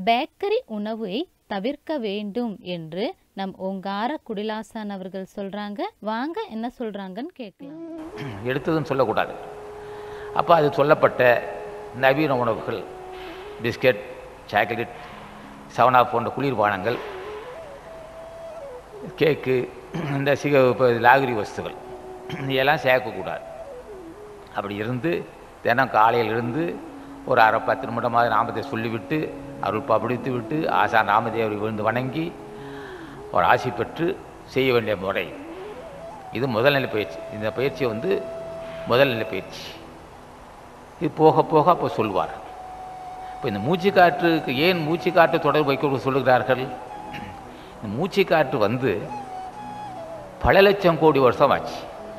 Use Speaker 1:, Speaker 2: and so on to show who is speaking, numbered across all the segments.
Speaker 1: bakery உணவை தவிர்க்க வேண்டும் என்று நம் ஓங்கார குடிலாசான் அவர்கள் சொல்றாங்க வாங்க என்ன சொல்றாங்கன்னு கேட்கலாம்
Speaker 2: எடுத்ததுன்னு சொல்லக்கூடாது அப்போ அது சொல்லப்பட்ட நவீன உணவுகள் பிஸ்கட் சாக்லேட் சவனா போன்ற குளிர்பானங்கள் கேக்கு இந்த சிக இப்போ லாகிரி வஸ்துகள் இதெல்லாம் சேர்க்கக்கூடாது அப்படி இருந்து தினம் காலையில் இருந்து ஒரு அரை பத்து நிமிடமாக நாமத்தை சொல்லிவிட்டு அருள் படித்து விட்டு ஆசா நாமதேவரை விழுந்து வணங்கி ஒரு ஆசி பெற்று செய்ய வேண்டிய முறை இது முதல்நிலை பயிற்சி இந்த பயிற்சி வந்து முதல்நிலை பயிற்சி இது போக போக அப்போ சொல்வார் இப்போ இந்த மூச்சுக்காற்றுக்கு ஏன் மூச்சுக்காற்று தொடர்பு வைக்க சொல்லுகிறார்கள் இந்த மூச்சுக்காற்று வந்து பல லட்சம் கோடி வருஷம் ஆச்சு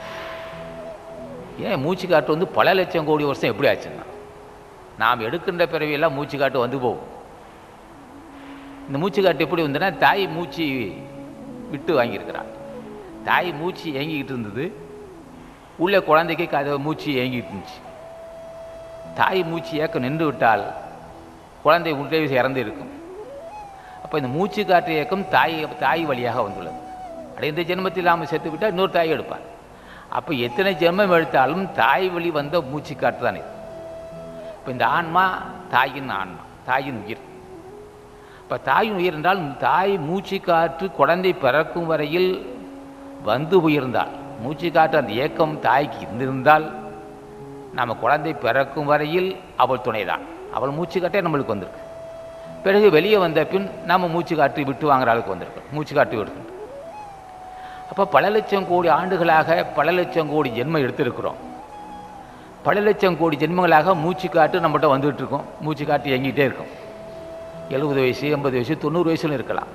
Speaker 2: ஏன் மூச்சுக்காற்று வந்து பல லட்சம் கோடி வருஷம் எப்படி ஆச்சுன்னா நாம் எடுக்கின்ற பிறவியெல்லாம் மூச்சுக்காற்று வந்து போகும் இந்த மூச்சுக்காற்று எப்படி வந்துன்னா தாய் மூச்சு விட்டு வாங்கியிருக்கிறான் தாய் மூச்சு ஏங்கிக்கிட்டு இருந்தது உள்ள குழந்தைக்கு கதை மூச்சு ஏங்கிட்டு இருந்துச்சு தாய் மூச்சு ஏக்கம் நின்று விட்டால் குழந்தை உள்ளே இறந்து இருக்கும் அப்போ இந்த மூச்சு காற்று இயக்கம் தாய் தாய் வழியாக வந்துள்ளது அடைய இந்த ஜென்மத்தில் நாம் செத்து விட்டால் இன்னொரு தாய் எடுப்பார் அப்போ எத்தனை ஜென்மம் எடுத்தாலும் தாய் வழி வந்த மூச்சு காற்று தானே இப்போ இந்த ஆன்மா தாயின் ஆன்மா தாயின் உயிர் இப்போ தாயின் உயிர் என்றால் தாய் மூச்சு காற்று குழந்தை பிறக்கும் வரையில் வந்து உயிர்ந்தால் மூச்சு காற்று அந்த இயக்கம் தாய்க்கு இருந்திருந்தால் நம்ம குழந்தை பிறக்கும் வரையில் அவள் துணைதான் அவள் மூச்சு காற்றே நம்மளுக்கு வந்திருக்கு பிறகு வெளியே வந்த பின் நம்ம மூச்சு காற்று விட்டு வாங்குற அளவுக்கு வந்திருக்கோம் மூச்சு காற்று விட்டு அப்போ பல லட்சம் கோடி ஆண்டுகளாக பல லட்சம் கோடி ஜென்மம் எடுத்திருக்கிறோம் பல லட்சம் கோடி ஜென்மங்களாக மூச்சு காற்று நம்மகிட்ட வந்துகிட்டு இருக்கோம் மூச்சு காற்று இயங்கிட்டே இருக்கும் எழுபது வயசு எண்பது வயசு தொண்ணூறு வயசுல இருக்கலாம்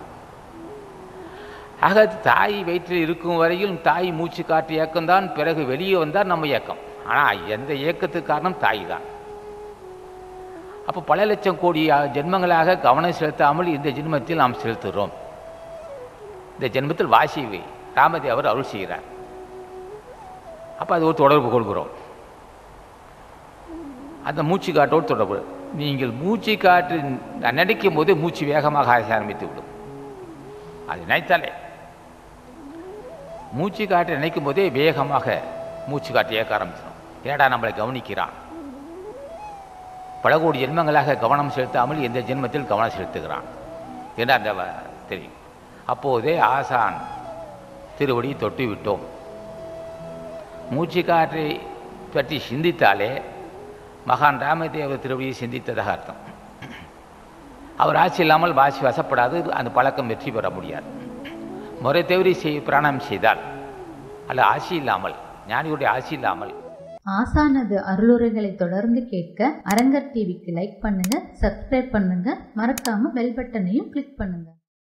Speaker 2: ஆக தாய் வயிற்றில் இருக்கும் வரையில் தாய் மூச்சு காற்று இயக்கம்தான் பிறகு வெளியே வந்தால் நம்ம இயக்கம் ஆனால் எந்த இயக்கத்துக்கு காரணம் தாய் தான் அப்போ பல லட்சம் கோடி ஜென்மங்களாக கவனம் செலுத்தாமல் இந்த ஜென்மத்தில் நாம் செலுத்துகிறோம் இந்த ஜென்மத்தில் வாசிவை ராமதேவர் அருள் செய்கிறார் அப்போ அது ஒரு தொடர்பு கொள்கிறோம் அந்த மூச்சு காற்றோடு தொடர்பு நீங்கள் மூச்சு காற்று நினைக்கும் போதே மூச்சு வேகமாக ஆக ஆரம்பித்து விடும் அது நினைத்தாலே மூச்சு காற்று நினைக்கும் போதே வேகமாக மூச்சு காற்று இயக்க ஆரம்பிச்சிடும் ஏடா நம்மளை கவனிக்கிறான் பல கோடி ஜென்மங்களாக கவனம் செலுத்தாமல் எந்த ஜென்மத்தில் கவனம் செலுத்துகிறான் என்று அந்த வ- தெரியும் அப்போதே ஆசான் திருவடி தொட்டு விட்டோம் மூச்சு காற்றை பற்றி சிந்தித்தாலே மகான் ராமதேவர் திருவடியை சிந்தித்ததாக அர்த்தம் அவர் ஆட்சி இல்லாமல் வாசி வசப்படாது அந்த பழக்கம் வெற்றி பெற முடியாது முறை தவறி செய் பிராணம் செய்தால் அல்ல ஆசி இல்லாமல் ஞானியுடைய ஆசி இல்லாமல்
Speaker 3: ஆசானது அருளுரைகளை தொடர்ந்து கேட்க அரங்கர் டிவிக்கு லைக் பண்ணுங்க சப்ஸ்கிரைப் பண்ணுங்க மறக்காம பெல் பட்டனையும் கிளிக் பண்ணுங்க